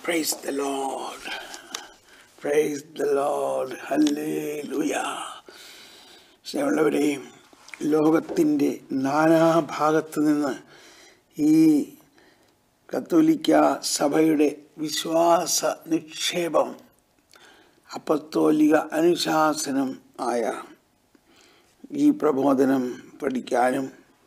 Praise the Lord. Praise the Lord. Hallelujah. സ്നേഹമുള്ളവരെയും ലോകത്തിൻ്റെ നാനാഭാഗത്ത് നിന്ന് ഈ കത്തോലിക്ക സഭയുടെ വിശ്വാസ നിക്ഷേപം അപ്പസ്തോലിക അനുശാസനം ആയ ഈ പ്രബോധനം പഠിക്കാനും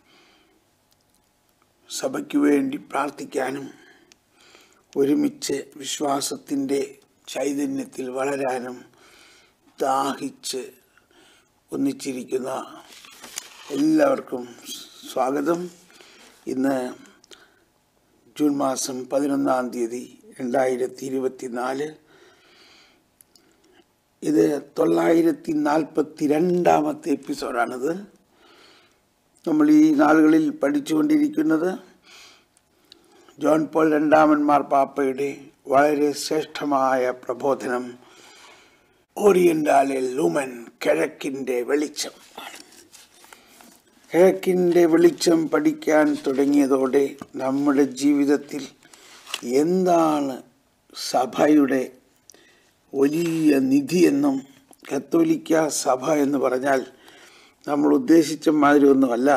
സഭയ്ക്ക് വേണ്ടി പ്രാർത്ഥിക്കാനും ഒരുമിച്ച് വിശ്വാസത്തിൻ്റെ ചൈതന്യത്തിൽ വളരാനും ദാഹിച്ച് ഒന്നിച്ചിരിക്കുന്ന എല്ലാവർക്കും സ്വാഗതം ഇന്ന് ജൂൺ മാസം പതിനൊന്നാം തീയതി രണ്ടായിരത്തി ഇരുപത്തി നാല് ഇത് തൊള്ളായിരത്തി നാൽപ്പത്തി രണ്ടാമത്തെ എപ്പിസോഡാണിത് നമ്മൾ ഈ നാളുകളിൽ പഠിച്ചുകൊണ്ടിരിക്കുന്നത് ജോൺ പോൾ രണ്ടാമൻ മാർപ്പാപ്പയുടെ വളരെ ശ്രേഷ്ഠമായ പ്രബോധനം ഓറിയന്റാലെ ലൂമൻ കിഴക്കിൻ്റെ വെളിച്ചം ആണ് കിഴക്കിൻ്റെ വെളിച്ചം പഠിക്കാൻ തുടങ്ങിയതോടെ നമ്മുടെ ജീവിതത്തിൽ എന്താണ് സഭയുടെ വലിയ നിധിയെന്നും കത്തോലിക്ക സഭ എന്ന് പറഞ്ഞാൽ നമ്മൾ ഉദ്ദേശിച്ച മാതിരി ഒന്നുമല്ല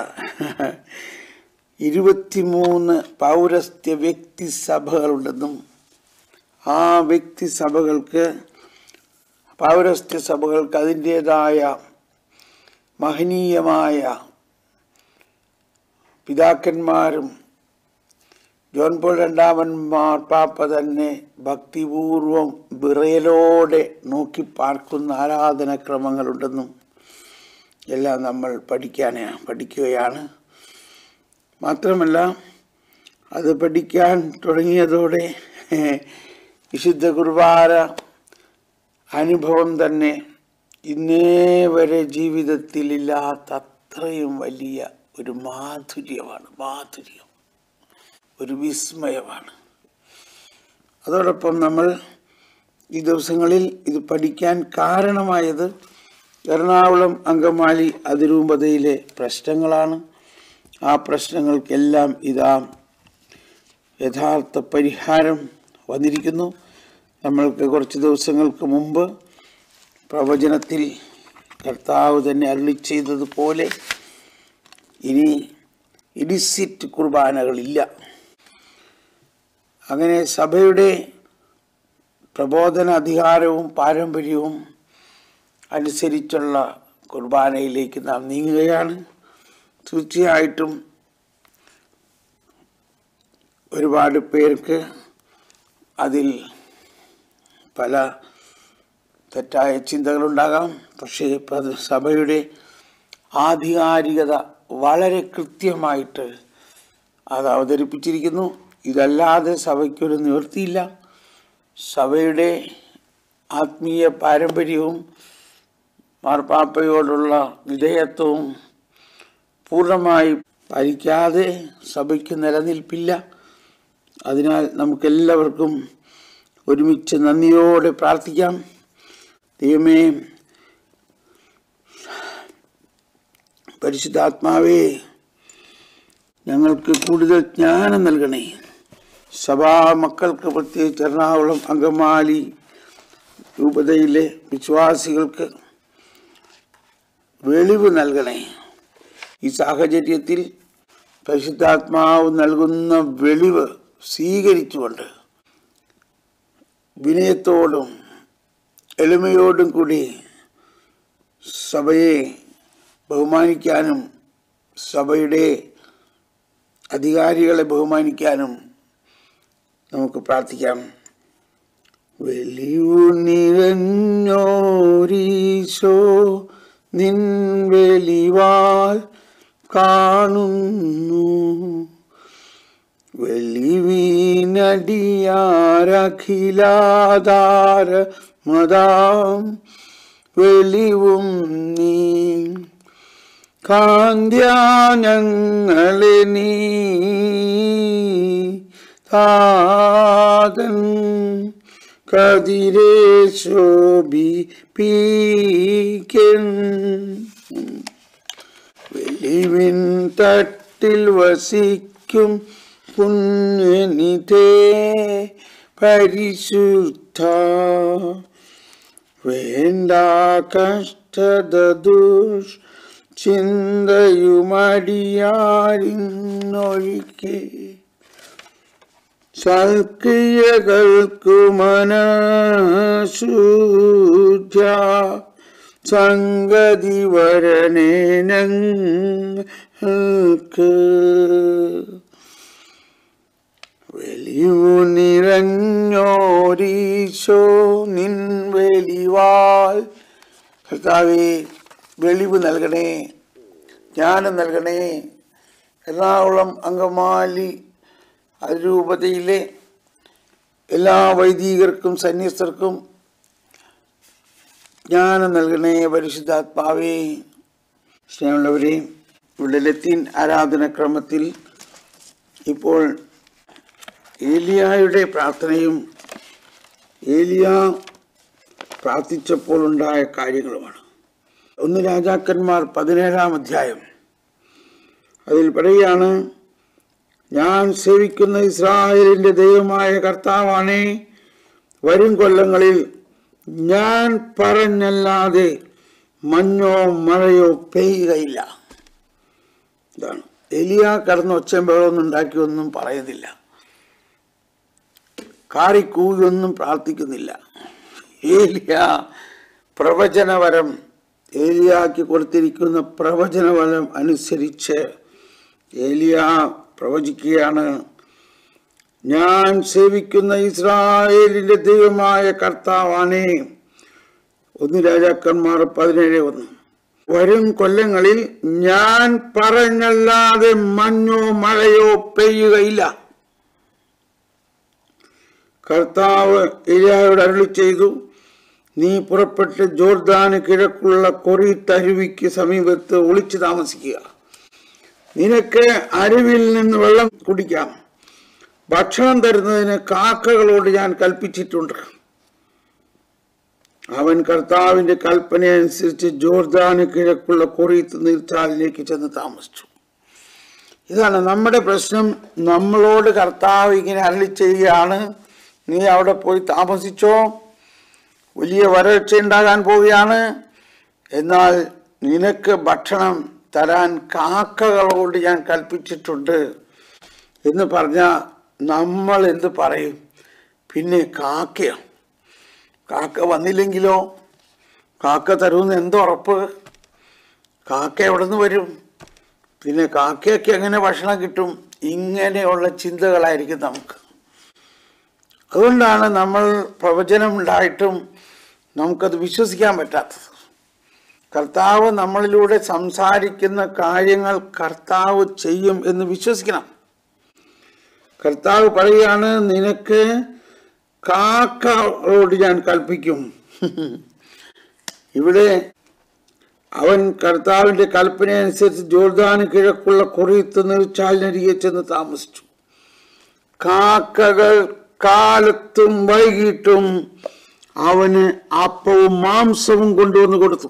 ഇരുപത്തിമൂന്ന് പൗരസ്ത്യ വ്യക്തി സഭകളുണ്ടെന്നും ആ വ്യക്തി സഭകൾക്ക് പൗരസ്ത്യ സഭകൾക്ക് അതിൻ്റേതായ മഹനീയമായ പിതാക്കന്മാരും ജോൺ പോൾ രണ്ടാമൻ മാർപ്പാപ്പ തന്നെ ഭക്തിപൂർവം വിറയലോടെ നോക്കി പാർക്കുന്ന ആരാധനക്രമങ്ങളുണ്ടെന്നും എല്ലാം നമ്മൾ പഠിക്കാൻ പഠിക്കുകയാണ് മാത്രമല്ല അത് പഠിക്കാൻ തുടങ്ങിയതോടെ വിശുദ്ധ കുർബാന അനുഭവം തന്നെ ഇന്നേ വരെ ജീവിതത്തിലില്ലാത്ത അത്രയും വലിയ ഒരു മാധുര്യമാണ് മാധുര്യം ഒരു വിസ്മയമാണ് അതോടൊപ്പം നമ്മൾ ഈ ദിവസങ്ങളിൽ ഇത് പഠിക്കാൻ കാരണമായത് എറണാകുളം അങ്കമാലി അതിരൂപതയിലെ പ്രശ്നങ്ങളാണ് ആ പ്രശ്നങ്ങൾക്കെല്ലാം ഇതാ യഥാർത്ഥ പരിഹാരം വന്നിരിക്കുന്നു നമ്മൾക്ക് കുറച്ച് ദിവസങ്ങൾക്ക് മുമ്പ് പ്രവചനത്തിൽ കർത്താവ് തന്നെ അരുളി ചെയ്തതുപോലെ ഇനി ഇഡിസിറ്റ് കുർബാനകളില്ല അങ്ങനെ സഭയുടെ പ്രബോധന അധികാരവും പാരമ്പര്യവും അനുസരിച്ചുള്ള കുർബാനയിലേക്ക് നാം നീങ്ങുകയാണ് തീർച്ചയായിട്ടും ഒരുപാട് പേർക്ക് അതിൽ പല തെറ്റായ ചിന്തകളുണ്ടാകാം പക്ഷേ അത് സഭയുടെ ആധികാരികത വളരെ കൃത്യമായിട്ട് അത് അവതരിപ്പിച്ചിരിക്കുന്നു ഇതല്ലാതെ സഭയ്ക്കൊരു നിവൃത്തിയില്ല സഭയുടെ ആത്മീയ പാരമ്പര്യവും മാർപ്പാപ്പയോടുള്ള വിധേയത്വവും പൂർണ്ണമായി പാലിക്കാതെ സഭയ്ക്ക് നിലനിൽപ്പില്ല അതിനാൽ നമുക്കെല്ലാവർക്കും ഒരുമിച്ച് നന്ദിയോടെ പ്രാർത്ഥിക്കാം ദൈവമേ പരിശുദ്ധാത്മാവേ ഞങ്ങൾക്ക് കൂടുതൽ ജ്ഞാനം നൽകണേ സഭാ മക്കൾക്ക് പ്രത്യേകിച്ച് എറണാകുളം അങ്കമാലി രൂപതയിലെ വിശ്വാസികൾക്ക് വെളിവ് നൽകണേ ഈ സാഹചര്യത്തിൽ പരിശുദ്ധാത്മാവ് നൽകുന്ന വെളിവ് സ്വീകരിച്ചുകൊണ്ട് വിനയത്തോടും എളിമയോടും കൂടി സഭയെ ബഹുമാനിക്കാനും സഭയുടെ അധികാരികളെ ബഹുമാനിക്കാനും നമുക്ക് പ്രാർത്ഥിക്കാം വെളിവു നിറഞ്ഞോരീശോ നിൻ വെളിവാൽ കാണുന്നു വെളിവീനടിയാരഖിലാധാര മതാം വെളിവും നീ കാന്ത്യാനങ്ങളെ നീ താതൻ കതിരേ ശോഭിപ്പീക്കൻ വെളിവിൻ തട്ടിൽ വസിക്കും പുണ്യനിധേ പരിശുദ്ധ വേണ്ട കഷ്ടത ദുഷ് ചിന്തയുമടിയാരിന്നൊഴിക്കേ സൽക്രിയകൾക്കു മനശുദ്ധ സംഗതി വരണേ ഞങ്ങൾക്ക് വെളിവു നിറഞ്ഞോരീശോ നിൻ വെളിവാൽ കർത്താവേ വെളിവ് നൽകണേ ജ്ഞാനം നൽകണേ എറണാകുളം അങ്കമാലി അതിരൂപതയിലെ എല്ലാ വൈദികർക്കും സന്യസ്തർക്കും ജ്ഞാനം നൽകണേ പരിശുദ്ധാത്മാവേ സ്നേഹമുള്ളവരെ ഇവിടെ ലത്തീൻ ആരാധനക്രമത്തിൽ ഇപ്പോൾ ഏലിയായുടെ പ്രാർത്ഥനയും ഏലിയ പ്രാർത്ഥിച്ചപ്പോൾ ഉണ്ടായ കാര്യങ്ങളുമാണ് ഒന്ന് രാജാക്കന്മാർ പതിനേഴാം അധ്യായം അതിൽ പറയുകയാണ് ഞാൻ സേവിക്കുന്ന ഇസ്രായേലിന്റെ ദൈവമായ കർത്താവാണേ വരും കൊല്ലങ്ങളിൽ ഞാൻ പറഞ്ഞല്ലാതെ മഞ്ഞോ മഴയോ പെയ്യുകയില്ല ഇതാണ് എലിയ കടന്ന് ഒച്ചയും ബഹളമൊന്നും ഉണ്ടാക്കിയൊന്നും പറയുന്നില്ല കാറിക്കൂയൊന്നും പ്രാർത്ഥിക്കുന്നില്ല ഏലിയ പ്രവചനവരം ഏലിയാക്ക് കൊടുത്തിരിക്കുന്ന പ്രവചനവരം അനുസരിച്ച് ഏലിയ പ്രവചിക്കുകയാണ് ഞാൻ സേവിക്കുന്ന ഇസ്രായേലിന്റെ ദൈവമായ കർത്താവാണേ ഒന്ന് രാജാക്കന്മാർ പതിനേഴ് ഒന്ന് വരും കൊല്ലങ്ങളിൽ ഞാൻ പറഞ്ഞല്ലാതെ മഞ്ഞോ മഴയോ പെയ്യുകയില്ല കർത്താവ് ഇലയോട് അരുളി ചെയ്തു നീ പുറപ്പെട്ട് ജോർദാന് കിഴക്കുള്ള കൊറിത്തരുവിക്ക് സമീപത്ത് ഒളിച്ചു താമസിക്കുക നിനക്ക് അരുവിൽ നിന്ന് വെള്ളം കുടിക്കാം ഭക്ഷണം തരുന്നതിന് കാക്കകളോട് ഞാൻ കൽപ്പിച്ചിട്ടുണ്ട് അവൻ കർത്താവിന്റെ കൽപ്പന അനുസരിച്ച് ജോർദാന് കിഴക്കുള്ള കൊറിയത്ത് നീർച്ചാലിലേക്ക് ചെന്ന് താമസിച്ചു ഇതാണ് നമ്മുടെ പ്രശ്നം നമ്മളോട് കർത്താവ് ഇങ്ങനെ അരളി ചെയ്യുകയാണ് നീ അവിടെ പോയി താമസിച്ചോ വലിയ വരൾച്ച ഉണ്ടാകാൻ പോവുകയാണ് എന്നാൽ നിനക്ക് ഭക്ഷണം തരാൻ കാക്കകളോട് ഞാൻ കൽപ്പിച്ചിട്ടുണ്ട് എന്ന് പറഞ്ഞാൽ നമ്മൾ എന്ത് പറയും പിന്നെ കാക്കയോ കാക്ക വന്നില്ലെങ്കിലോ കാക്ക തരുമെന്ന് എന്തുറപ്പ് കാക്ക എവിടെ നിന്ന് വരും പിന്നെ കാക്കയൊക്കെ എങ്ങനെ ഭക്ഷണം കിട്ടും ഇങ്ങനെയുള്ള ചിന്തകളായിരിക്കും നമുക്ക് അതുകൊണ്ടാണ് നമ്മൾ പ്രവചനം ഉണ്ടായിട്ടും നമുക്കത് വിശ്വസിക്കാൻ പറ്റാത്തത് കർത്താവ് നമ്മളിലൂടെ സംസാരിക്കുന്ന കാര്യങ്ങൾ കർത്താവ് ചെയ്യും എന്ന് വിശ്വസിക്കണം കർത്താവ് പറയുകയാണ് നിനക്ക് കാക്കയോട് ഞാൻ കൽപ്പിക്കും ഇവിടെ അവൻ കർത്താവിന്റെ കൽപ്പന അനുസരിച്ച് ജോർദാന് കിഴക്കുള്ള കൊറിയത്ത് നീർച്ചാലിനരികെ ചെന്ന് താമസിച്ചു കാക്കകൾ കാലത്തും വൈകിട്ടും അവന് അപ്പവും മാംസവും കൊണ്ടുവന്ന് കൊടുത്തു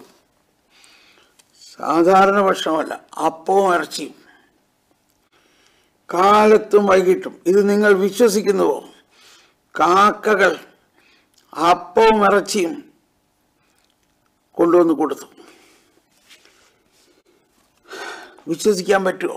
സാധാരണ ഭക്ഷണമല്ല അപ്പവും ഇറച്ചിയും കാലത്തും വൈകിട്ടും ഇത് നിങ്ങൾ വിശ്വസിക്കുന്നുവോ കാക്കകൾ അപ്പവും ഇറച്ചിയും കൊണ്ടുവന്ന് കൊടുത്തു വിശ്വസിക്കാൻ പറ്റുമോ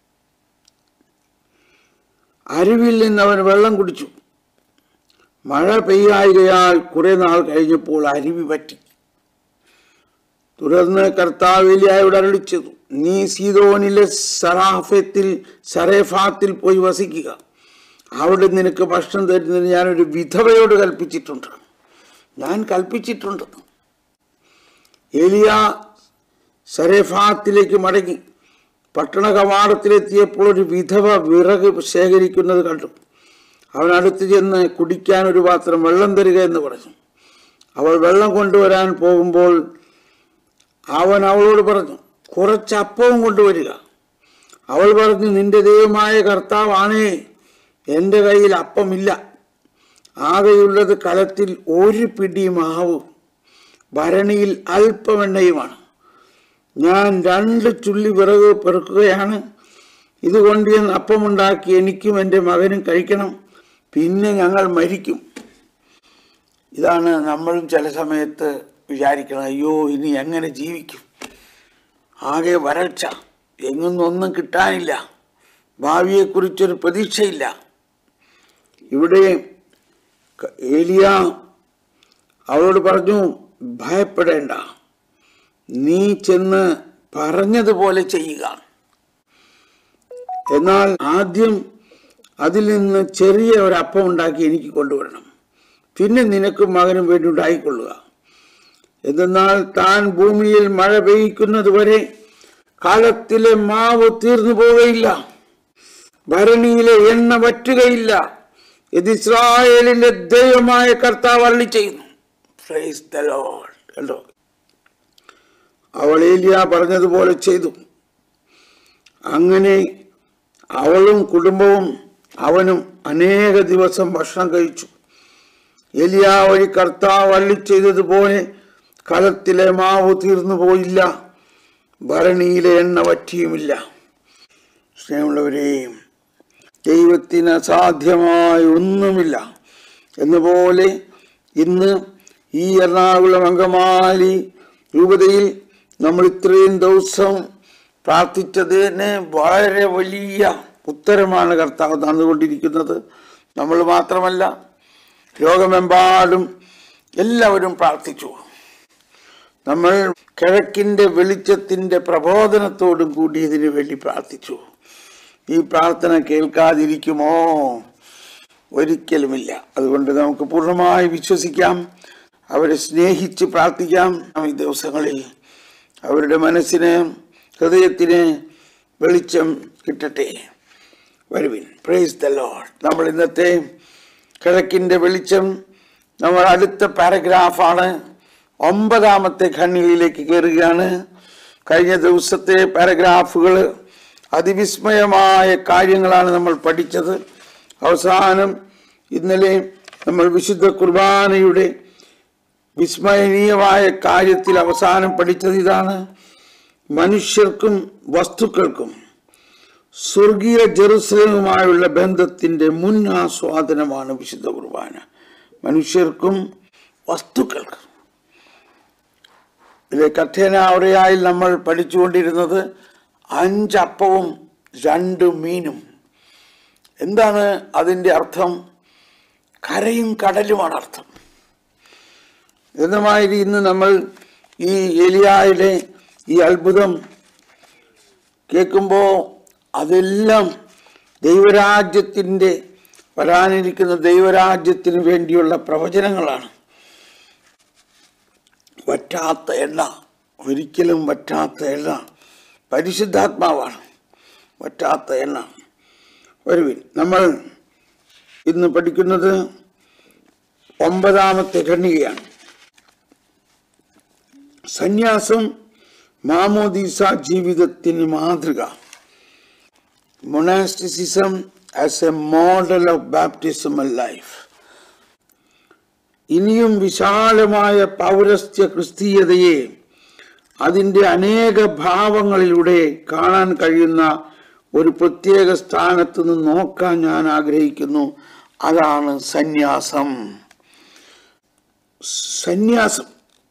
അരുവിൽ നിന്ന് അവൻ വെള്ളം കുടിച്ചു മഴ പെയ്യായികയാൽ കുറെ നാൾ കഴിഞ്ഞപ്പോൾ അരുവി പറ്റി തുടർന്ന് കർത്താവിലിയായോട് അരളിച്ചതു നീ സീതോനിലെ സറാഫത്തിൽ സറേഫാത്തിൽ പോയി വസിക്കുക അവിടെ നിനക്ക് ഭക്ഷണം തരുന്നതിന് ഞാനൊരു വിധവയോട് കൽപ്പിച്ചിട്ടുണ്ട് ഞാൻ കൽപ്പിച്ചിട്ടുണ്ട് ഏലിയ സരേഫാത്തിലേക്ക് മടങ്ങി പട്ടണ കവാടത്തിലെത്തിയപ്പോൾ ഒരു വിധവ വിറക് ശേഖരിക്കുന്നത് കണ്ടു അവൻ അടുത്ത് ചെന്ന് കുടിക്കാൻ ഒരു പാത്രം വെള്ളം തരിക എന്ന് പറഞ്ഞു അവൾ വെള്ളം കൊണ്ടുവരാൻ പോകുമ്പോൾ അവൻ അവളോട് പറഞ്ഞു കുറച്ച് അപ്പവും കൊണ്ടുവരിക അവൾ പറഞ്ഞു നിന്റെ ദൈവമായ കർത്താവാണേ എൻ്റെ കയ്യിൽ അപ്പമില്ല ആകെയുള്ളത് കലത്തിൽ ഒരു പിടി മാവ് ഭരണിയിൽ അല്പമെണ്ണയുമാണ് ഞാൻ രണ്ട് ചുള്ളി വിറക് പെറുക്കുകയാണ് ഇതുകൊണ്ട് ഞാൻ അപ്പമുണ്ടാക്കി എനിക്കും എൻ്റെ മകനും കഴിക്കണം പിന്നെ ഞങ്ങൾ മരിക്കും ഇതാണ് നമ്മളും ചില സമയത്ത് വിചാരിക്കണം അയ്യോ ഇനി എങ്ങനെ ജീവിക്കും ആകെ വരൾച്ച എങ്ങൊന്നും കിട്ടാനില്ല ഭാവിയെക്കുറിച്ചൊരു പ്രതീക്ഷയില്ല ഇവിടെ ക- ഏലിയ അവളോട് പറഞ്ഞു ഭയപ്പെടേണ്ട നീ ചെന്ന് പറഞ്ഞതുപോലെ ചെയ്യുക എന്നാൽ ആദ്യം അതിൽ നിന്ന് ചെറിയ ഒരു അപ്പം ഉണ്ടാക്കി എനിക്ക് കൊണ്ടുവരണം പിന്നെ നിനക്കും മകനും വേണ്ടി ഉണ്ടായിക്കൊള്ളുക എന്തെന്നാൽ താൻ ഭൂമിയിൽ മഴ പെയ്യ്ക്കുന്നത് വരെ കാലത്തിലെ മാവ് തീർന്നു പോവുകയില്ല ഭരണിയിലെ എണ്ണ വറ്റുകയില്ല ഇത് ഇസ്രായേലിന്റെ ദൈവമായ കർത്താവ് അരളി ചെയ്യുന്നു Praise the Lord. കണ്ടോ അവൾ ഏലിയ പറഞ്ഞതുപോലെ ചെയ്തു അങ്ങനെ അവളും കുടുംബവും അവനും അനേക ദിവസം ഭക്ഷണം കഴിച്ചു എലിയ വഴി കർത്താവ് അള്ളി ചെയ്തതുപോലെ കലത്തിലെ മാവ് തീർന്നു പോയില്ല ഭരണിയിലെ എണ്ണ വറ്റിയുമില്ല സ്നേഹമുള്ളവരെയും ദൈവത്തിന് അസാധ്യമായ ഒന്നുമില്ല എന്നപോലെ ഇന്ന് ഈ എറണാകുളം അങ്കമാലി രൂപതയിൽ നമ്മൾ ഇത്രയും ദിവസം പ്രാർത്ഥിച്ചതിന് വളരെ വലിയ ഉത്തരമാണ് കർത്താവ് തന്നുകൊണ്ടിരിക്കുന്നത് നമ്മൾ മാത്രമല്ല ലോകമെമ്പാടും എല്ലാവരും പ്രാർത്ഥിച്ചു നമ്മൾ കിഴക്കിൻ്റെ വെളിച്ചത്തിൻ്റെ പ്രബോധനത്തോടും കൂടി ഇതിനു വേണ്ടി പ്രാർത്ഥിച്ചു ഈ പ്രാർത്ഥന കേൾക്കാതിരിക്കുമോ ഒരിക്കലുമില്ല അതുകൊണ്ട് നമുക്ക് പൂർണ്ണമായി വിശ്വസിക്കാം അവരെ സ്നേഹിച്ച് പ്രാർത്ഥിക്കാം ഈ ദിവസങ്ങളിൽ അവരുടെ മനസ്സിന് ഹൃദയത്തിന് വെളിച്ചം കിട്ടട്ടെ വരുവിൻ പ്രൈസ് ദ ലോഡ് നമ്മൾ ഇന്നത്തെ കിഴക്കിൻ്റെ വെളിച്ചം നമ്മൾ അടുത്ത പാരഗ്രാഫാണ് ഒമ്പതാമത്തെ ഖണ്ണികയിലേക്ക് കയറുകയാണ് കഴിഞ്ഞ ദിവസത്തെ പാരഗ്രാഫുകൾ അതിവിസ്മയമായ കാര്യങ്ങളാണ് നമ്മൾ പഠിച്ചത് അവസാനം ഇന്നലെ നമ്മൾ വിശുദ്ധ കുർബാനയുടെ വിസ്മരണീയമായ കാര്യത്തിൽ അവസാനം പഠിച്ചത് ഇതാണ് മനുഷ്യർക്കും വസ്തുക്കൾക്കും സ്വർഗീയ ജെറുസലേമുമായുള്ള ബന്ധത്തിന്റെ മുൻ ആസ്വാദനമാണ് വിശുദ്ധ കുർബാന മനുഷ്യർക്കും വസ്തുക്കൾക്കും ഇതിലെ കഠിനാവറയായി നമ്മൾ പഠിച്ചുകൊണ്ടിരുന്നത് അഞ്ചപ്പവും രണ്ട് മീനും എന്താണ് അതിൻ്റെ അർത്ഥം കരയും കടലുമാണ് അർത്ഥം എന്നമാതിരി ഇന്ന് നമ്മൾ ഈ എലിയായിലെ ഈ അത്ഭുതം കേൾക്കുമ്പോൾ അതെല്ലാം ദൈവരാജ്യത്തിൻ്റെ വരാനിരിക്കുന്ന ദൈവരാജ്യത്തിന് വേണ്ടിയുള്ള പ്രവചനങ്ങളാണ് വറ്റാത്ത എണ്ണ ഒരിക്കലും വറ്റാത്ത എണ്ണ പരിശുദ്ധാത്മാവാണ് വറ്റാത്ത എണ്ണ വരുവിൻ നമ്മൾ ഇന്ന് പഠിക്കുന്നത് ഒമ്പതാമത്തെ ഖണ്ഡികയാണ് സന്യാസം മാമോദീസ ജീവിതത്തിന് മാതൃക monasticism as a model of baptismal life ഇനിയും വിശാലമായ പൗരസ്ത്യ ക്രിസ്തീയതയെ അതിൻ്റെ അനേക ഭാവങ്ങളിലൂടെ കാണാൻ കഴിയുന്ന ഒരു പ്രത്യേക സ്ഥാനത്ത് നിന്ന് നോക്കാൻ ഞാൻ ആഗ്രഹിക്കുന്നു അതാണ് സന്യാസം സന്യാസം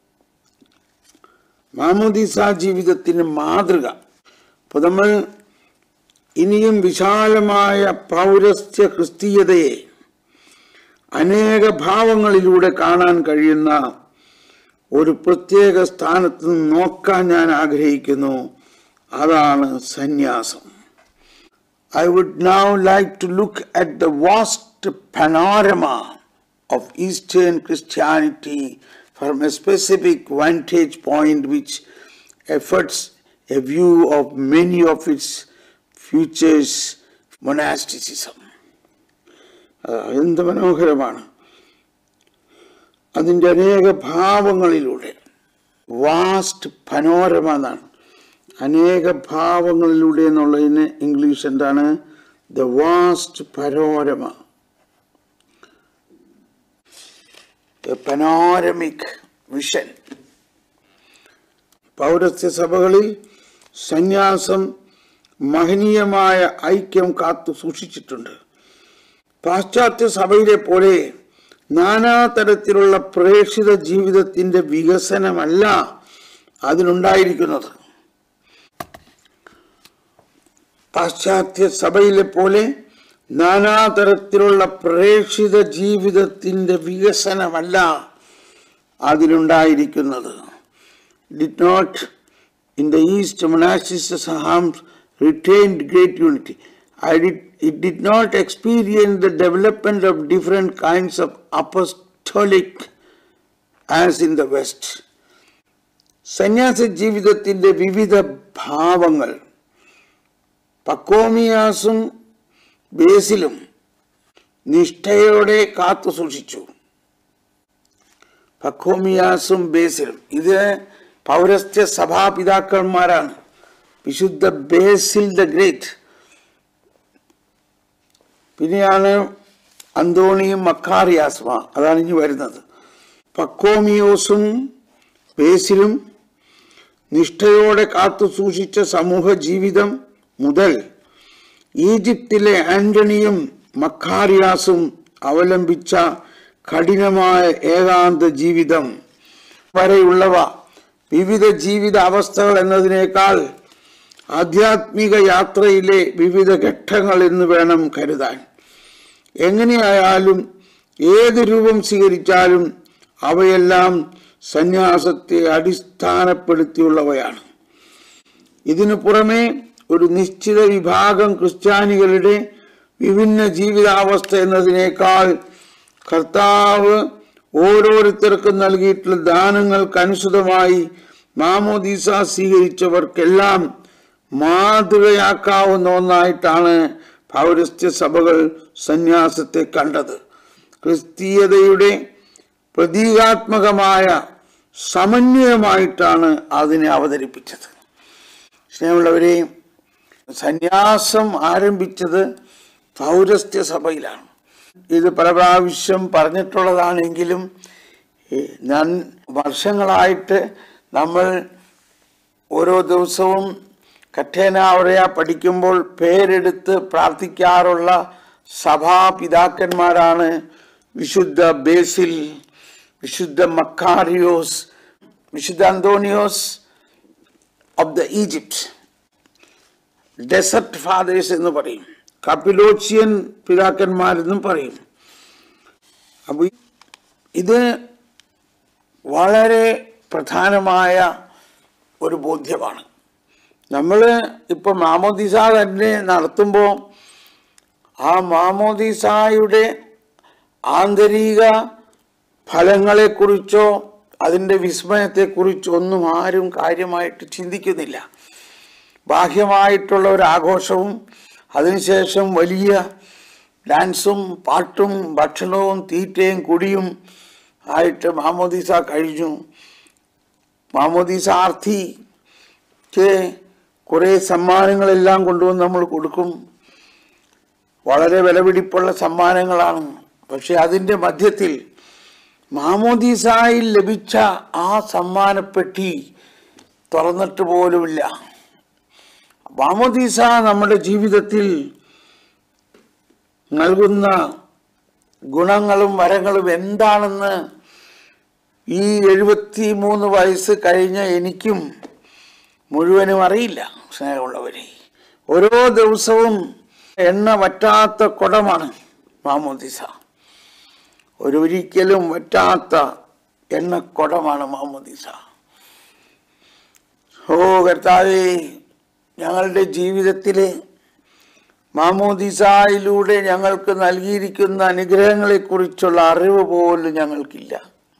മാമോദീസ ജീവിതത്തിന് മാതൃക അപ്പൊ നമ്മൾ ഇനിയും വിശാലമായ പൗരസ്ത്യ ക്രിസ്തീയതയെ അനേക ഭാവങ്ങളിലൂടെ കാണാൻ കഴിയുന്ന ഒരു പ്രത്യേക സ്ഥാനത്ത് നിന്ന് നോക്കാൻ ഞാൻ ആഗ്രഹിക്കുന്നു അതാണ് സന്യാസം I would now like to look at the vast panorama of Eastern Christianity from a specific vantage point which affords a view of many of its futures monasticism. ആ, എന്ത് മനോഹരമാണ് അതിൻ്റെ അനേക ഭാവങ്ങളിലൂടെ വാസ്റ്റ് പനോരമ എന്നാണ് അനേക ഭാവങ്ങളിലൂടെ എന്നുള്ളതിന് ഇംഗ്ലീഷ് എന്താണ് the vast panorama panoramic vision പൗരസ്ത്യ സഭകളിൽ സന്യാസം മഹനീയമായ ഐക്യം കാത്തു സൂക്ഷിച്ചിട്ടുണ്ട് പാശ്ചാത്യ സഭയിലെ പോലെ നാനാതരത്തിലുള്ള പ്രേക്ഷിത ജീവിതത്തിന്റെ വികസനമല്ല അതിനുണ്ടായിരിക്കുന്നത് പാശ്ചാത്യ സഭയിലെ പോലെ നാനാതരത്തിലുള്ള പ്രേക്ഷിത ജീവിതത്തിന്റെ വികസനമല്ല അതിലുണ്ടായിരിക്കുന്നത് did not in the east monasticism retained great unity. I did, it did not experience the development of different kinds of apostolic as in the West. സന്യാസ ജീവിതത്തിന്റെ വിവിധ ഭാവങ്ങൾ പക്കോമിയാസും ബേസിലും നിഷ്ഠയോടെ കാത്തു സൂക്ഷിച്ചു പക്കോമിയാസും ബേസിലും ഇത് പൗരസ്ത്യ സഭാപിതാക്കന്മാരാണ് വിശുദ്ധ ബേസിൽ ദ ഗ്രേറ്റ് പിന്നെയാണ് അന്തോണിയും മക്കാറിയാസ്മ അതാണ് ഇനി വരുന്നത് പക്കോമിയോസും ബേസിലും നിഷ്ഠയോടെ കാത്തു സൂക്ഷിച്ച സമൂഹ ജീവിതം മുതൽ ഈജിപ്തിലെ ആന്റണിയും മക്കാറിയാസും അവലംബിച്ച കഠിനമായ ഏകാന്ത ജീവിതം വരെയുള്ളവ വിവിധ ജീവിത അവസ്ഥകൾ എന്നതിനേക്കാൾ ആധ്യാത്മിക യാത്രയിലെ വിവിധ ഘട്ടങ്ങൾ എന്ന് വേണം കരുതാൻ എങ്ങനെയായാലും ഏത് രൂപം സ്വീകരിച്ചാലും അവയെല്ലാം സന്യാസത്തെ അടിസ്ഥാനപ്പെടുത്തിയുള്ളവയാണ് ഇതിനു പുറമെ ഒരു നിശ്ചിത വിഭാഗം ക്രിസ്ത്യാനികളുടെ വിഭിന്ന ജീവിതാവസ്ഥ എന്നതിനേക്കാൾ കർത്താവ് ഓരോരുത്തർക്കും നൽകിയിട്ടുള്ള ദാനങ്ങൾക്കനുസൃതമായി മാമോദീസ സ്വീകരിച്ചവർക്കെല്ലാം മാതൃകയാക്കാവുന്ന ഒന്നായിട്ടാണ് പൗരസ്ത്യ സഭകൾ സന്യാസത്തെ കണ്ടത് ക്രിസ്തീയതയുടെ പ്രതീകാത്മകമായ സമന്വയമായിട്ടാണ് അതിനെ അവതരിപ്പിച്ചത് സ്നേഹമുള്ളവരെ സന്യാസം ആരംഭിച്ചത് പൗരസ്ത്യ സഭയിലാണ് ഇത് പല പ്രാവശ്യം പറഞ്ഞിട്ടുള്ളതാണെങ്കിലും ഏ, ഞാൻ വർഷങ്ങളായിട്ട് നമ്മൾ ഓരോ ദിവസവും കഠേനാവറയ പഠിക്കുമ്പോൾ പേരെടുത്ത് പ്രാർത്ഥിക്കാറുള്ള സഭാപിതാക്കന്മാരാണ് വിശുദ്ധ ബേസിൽ വിശുദ്ധ മക്കാരിയോസ് വിശുദ്ധ അന്തോണിയോസ് of the Egypt desert fathers എന്ന് പറയും കപ്പിലോച്ചിയൻ പിതാക്കന്മാരെന്നും പറയും അപ്പൊ ഇത് വളരെ പ്രധാനമായ ഒരു ബോധ്യമാണ് നമ്മൾ ഇപ്പൊ മാമോദിസ തന്നെ നടത്തുമ്പോൾ ആ മാമോദിസായുടെ ആന്തരിക ഫലങ്ങളെക്കുറിച്ചോ അതിൻ്റെ വിസ്മയത്തെക്കുറിച്ചോ ഒന്നും ആരും കാര്യമായിട്ട് ചിന്തിക്കുന്നില്ല ബാഹ്യമായിട്ടുള്ള ഒരു ആഘോഷവും അതിനുശേഷം വലിയ ഡാൻസും പാട്ടും ഭക്ഷണവും തീറ്റയും കുടിയും ആയിട്ട് മാമോദീസ കഴിഞ്ഞു മാമോദീസാർത്ഥിക്ക് കുറേ സമ്മാനങ്ങളെല്ലാം കൊണ്ടുവന്ന് നമ്മൾ കൊടുക്കും വളരെ വിലപിടിപ്പുള്ള സമ്മാനങ്ങളാണ് പക്ഷെ അതിൻ്റെ മധ്യത്തിൽ മാമോദീസായിൽ ലഭിച്ച ആ സമ്മാനപ്പെട്ടി തുറന്നിട്ട് പോലുമില്ല മാമോദീസ നമ്മുടെ ജീവിതത്തിൽ നൽകുന്ന ഗുണങ്ങളും വരങ്ങളും എന്താണെന്ന് ഈ എഴുപത്തി മൂന്ന് വയസ്സ് കഴിഞ്ഞ എനിക്കും മുഴുവനും അറിയില്ല സ്നേഹമുള്ളവരെ ഓരോ ദിവസവും എണ്ണ വറ്റാത്ത കുടമാണ് മാമോദിസ ഒരു ഒരിക്കലും വറ്റാത്ത എണ്ണക്കുടമാണ് മാമോദിസ ഓ കർത്താവേ ഞങ്ങളുടെ ജീവിതത്തിലെ മാമോദിസായിലൂടെ ഞങ്ങൾക്ക് നൽകിയിരിക്കുന്ന അനുഗ്രഹങ്ങളെക്കുറിച്ചുള്ള അറിവ് പോലും ഞങ്ങൾക്കില്ല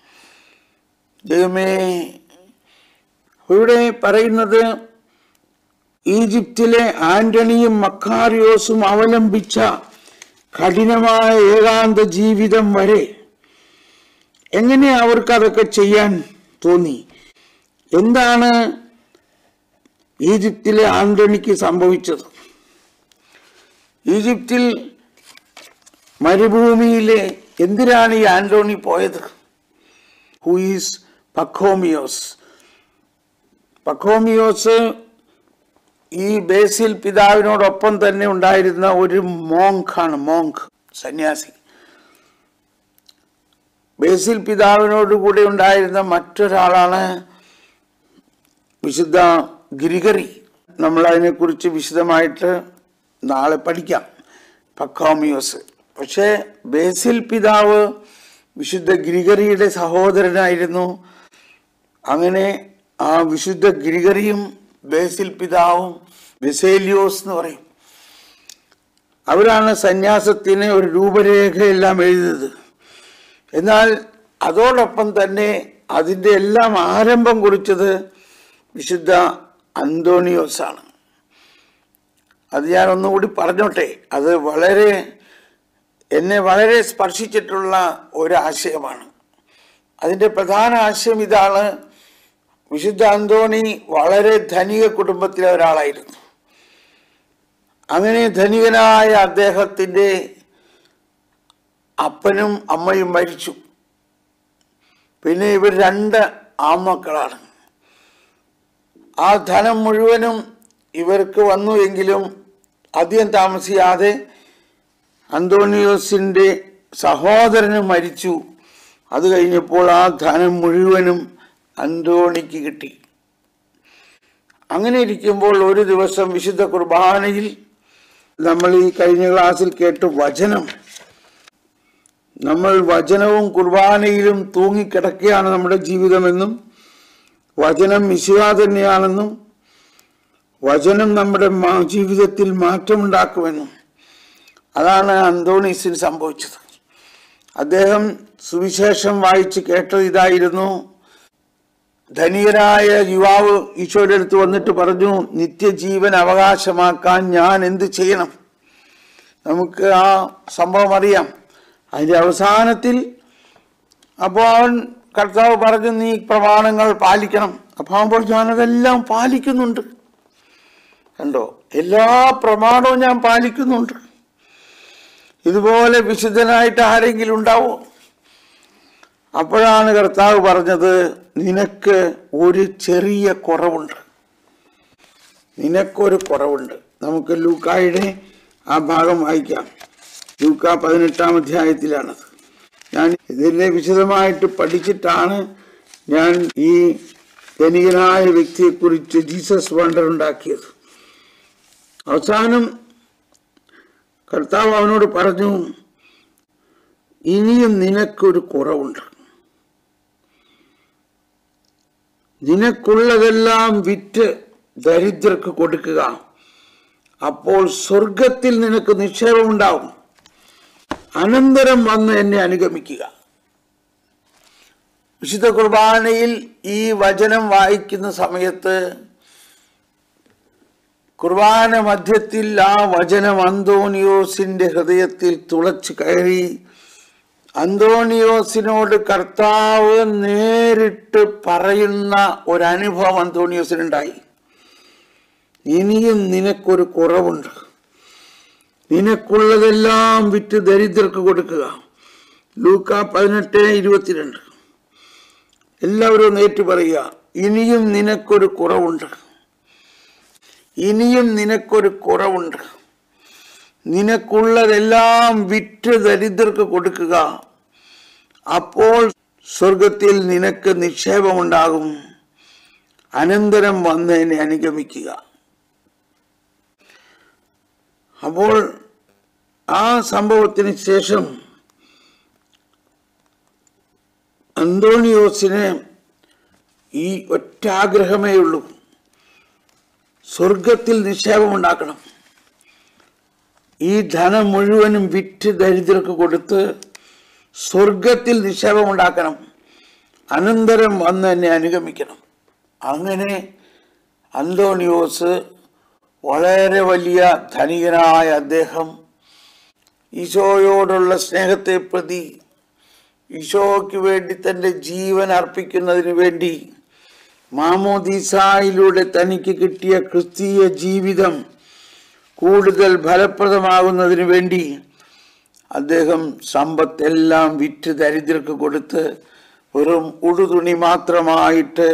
ദൈവമേ ഇവിടെ പറയുന്നത് ഈജിപ്തിലെ ആന്റണിയും മക്കാരിയോസും അവലംബിച്ച കഠിനമായ ഏകാന്ത ജീവിതം വരെ എങ്ങനെ അവർക്ക് അതൊക്കെ ചെയ്യാൻ തോന്നി എന്താണ് ഈജിപ്തിലെ ആന്റണിക്ക് സംഭവിച്ചത് ഈജിപ്തിൽ മരുഭൂമിയിലെ എന്തിനാണ് ഈ ആന്റോണി പോയത് ഹു ഈസ് പഖോമിയോസ് പഖോമിയോസ് ഈ ബേസിൽ പിതാവിനോടൊപ്പം തന്നെ ഉണ്ടായിരുന്ന ഒരു മോങ്കാണ് മോങ്ക് സന്യാസി ബേസിൽ പിതാവിനോട് കൂടെ ഉണ്ടായിരുന്ന മറ്റൊരാളാണ് വിശുദ്ധ ഗിരിഗറി നമ്മൾ അതിനെക്കുറിച്ച് വിശദമായിട്ട് നാളെ പഠിക്കാം പക്കോമിയോസ് പക്ഷേ ബേസിൽ പിതാവ് വിശുദ്ധ ഗിരിഗറിയുടെ സഹോദരനായിരുന്നു അങ്ങനെ ആ വിശുദ്ധ ഗിരിഗറിയും ബേസിൽ പിതാവും ബെസേലിയോസ് എന്ന് പറയും അവരാണ് സന്യാസത്തിന് ഒരു രൂപരേഖയെല്ലാം എഴുതിയത് എന്നാൽ അതോടൊപ്പം തന്നെ അതിൻ്റെ എല്ലാം ആരംഭം കുറിച്ചത് വിശുദ്ധ അന്തോണിയോസാണ് അത് ഞാൻ ഒന്നുകൂടി പറഞ്ഞോട്ടെ അത് വളരെ എന്നെ വളരെ സ്പർശിച്ചിട്ടുള്ള ഒരു ആശയമാണ് അതിൻ്റെ പ്രധാന ആശയം ഇതാണ് വിശുദ്ധ അന്തോണി വളരെ ധനിക കുടുംബത്തിലെ ഒരാളായിരുന്നു അങ്ങനെ ധനികനായ അദ്ദേഹത്തിൻ്റെ അപ്പനും അമ്മയും മരിച്ചു പിന്നെ ഇവർ രണ്ട് ആൺമക്കളാണ് ആ ധനം മുഴുവനും ഇവർക്ക് വന്നു എങ്കിലും അധികം താമസിയാതെ അന്തോണിയോസിൻ്റെ സഹോദരന് മരിച്ചു അത് കഴിഞ്ഞപ്പോൾ ആ ധനം മുഴുവനും അന്തോണിക്ക് കിട്ടി അങ്ങനെ ഇരിക്കുമ്പോൾ ഒരു ദിവസം വിശുദ്ധ കുർബാനയിൽ നമ്മൾ ഈ കഴിഞ്ഞ ക്ലാസ്സിൽ കേട്ട വചനം നമ്മൾ വചനവും കുർബാനയിലും തൂങ്ങിക്കിടക്കുകയാണ് നമ്മുടെ ജീവിതമെന്നും വചനം മിശുക തന്നെയാണെന്നും വചനം നമ്മുടെ മാ- ജീവിതത്തിൽ മാറ്റമുണ്ടാക്കുമെന്നും അതാണ് അന്തോണീസിന് സംഭവിച്ചത് അദ്ദേഹം സുവിശേഷം വായിച്ച് കേട്ടത് ഇതായിരുന്നു ധനികനായ യുവാവ് ഈശോയുടെ അടുത്ത് വന്നിട്ട് പറഞ്ഞു നിത്യജീവൻ അവകാശമാക്കാൻ ഞാൻ എന്ത് ചെയ്യണം നമുക്ക് ആ സംഭവം അറിയാം അതിൻ്റെ അവസാനത്തിൽ അപ്പോൾ അവൻ കർത്താവ് പറഞ്ഞു നീ പ്രമാണങ്ങൾ പാലിക്കണം അപ്പോൾ അവൻ പറഞ്ഞു ഞാനതെല്ലാം പാലിക്കുന്നുണ്ട് കണ്ടോ എല്ലാ പ്രമാണവും ഞാൻ പാലിക്കുന്നുണ്ട് ഇതുപോലെ വിശുദ്ധനായിട്ട് ആരെങ്കിലും ഉണ്ടാവോ അപ്പോഴാണ് കർത്താവ് പറഞ്ഞത് നിനക്ക് ഒരു ചെറിയ കുറവുണ്ട് നിനക്കൊരു കുറവുണ്ട് നമുക്ക് ലൂക്കായുടെ ആ ഭാഗം വായിക്കാം ലൂക്ക പതിനെട്ടാം അധ്യായത്തിലാണത് ഞാൻ ഇതിനെ വിശദമായിട്ട് പഠിച്ചിട്ടാണ് ഞാൻ ഈ ധനികനായ വ്യക്തിയെക്കുറിച്ച് ജീസസ് വണ്ടർ ഉണ്ടാക്കിയത് അവസാനം കർത്താവ് അവനോട് പറഞ്ഞു ഇനിയും നിനക്കൊരു കുറവുണ്ട് നിനക്കുള്ളതെല്ലാം വിറ്റ് ദരിദ്രർക്ക് കൊടുക്കുക അപ്പോൾ സ്വർഗത്തിൽ നിനക്ക് നിക്ഷേപമുണ്ടാവും അനന്തരം വന്ന് എന്നെ അനുഗമിക്കുക വിശുദ്ധ കുർബാനയിൽ ഈ വചനം വായിക്കുന്ന സമയത്ത് കുർബാന മധ്യത്തിൽ ആ വചനം അന്തോണിയോസിന്റെ ഹൃദയത്തിൽ തുളച്ചു കയറി അന്തോണിയോസിനോട് കർത്താവ് നേരിട്ട് പറയുന്ന ഒരനുഭവം അന്തോണിയോസിനുണ്ടായി ഇനിയും നിനക്കൊരു കുറവുണ്ട് നിനക്കുള്ളതെല്ലാം വിറ്റ് ദരിദ്രർക്ക് കൊടുക്കുക ലൂക്ക പതിനെട്ട് ഇരുപത്തിരണ്ട് എല്ലാവരും ഒന്ന് ഏറ്റു പറയുക ഇനിയും നിനക്കൊരു കുറവുണ്ട് ഇനിയും നിനക്കൊരു കുറവുണ്ട് നിനക്കുള്ളതെല്ലാം വിറ്റ് ദരിദ്രർക്ക് കൊടുക്കുക അപ്പോൾ സ്വർഗത്തിൽ നിനക്ക് നിക്ഷേപമുണ്ടാകും അനന്തരം വന്ന് എന്നെ അനുഗമിക്കുക അപ്പോൾ ആ സംഭവത്തിന് ശേഷം അന്തോണിയോസിന് ഈ ഒറ്റ ആഗ്രഹമേ ഉള്ളൂ സ്വർഗത്തിൽ നിക്ഷേപമുണ്ടാക്കണം ഈ ധനം മുഴുവനും വിറ്റ് ദരിദ്രർക്ക് കൊടുത്ത് സ്വർഗത്തിൽ നിക്ഷേപമുണ്ടാക്കണം അനന്തരം വന്ന് എന്നെ അനുഗമിക്കണം അങ്ങനെ അന്തോണിയോസ് വളരെ വലിയ ധനികനായ അദ്ദേഹം ഈശോയോടുള്ള സ്നേഹത്തെ പ്രതി ഈശോയ്ക്ക് വേണ്ടി തൻ്റെ ജീവൻ അർപ്പിക്കുന്നതിന് വേണ്ടി മാമോദീസായിലൂടെ തനിക്ക് കിട്ടിയ ക്രിസ്തീയ ജീവിതം കൂടുതൽ ഫലപ്രദമാകുന്നതിന് വേണ്ടി അദ്ദേഹം സമ്പത്തെല്ലാം വിറ്റ് ദരിദ്രർക്ക് കൊടുത്ത് വെറും ഉടുതുണി മാത്രമായിട്ട്